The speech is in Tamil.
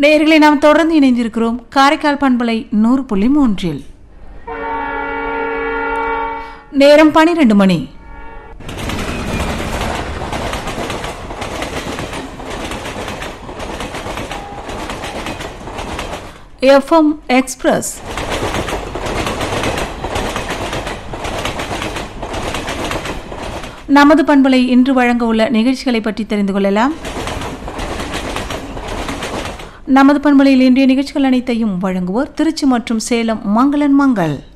நேயர்களை நாம் தொடர்ந்து இணைந்திருக்கிறோம் காரைக்கால் பண்பலை நூறு புள்ளி மூன்றில் நேரம் பனிரெண்டு மணி எஃப்எம் எக்ஸ்பிரஸ் நமது பண்பலை இன்று வழங்க உள்ள நிகழ்ச்சிகளை பற்றி தெரிந்து கொள்ளலாம் நமது பண்பலையில் இன்றைய நிகழ்ச்சிகள் அனைத்தையும் வழங்குவோர் திருச்சி மற்றும் சேலம் மங்களன் மங்கள்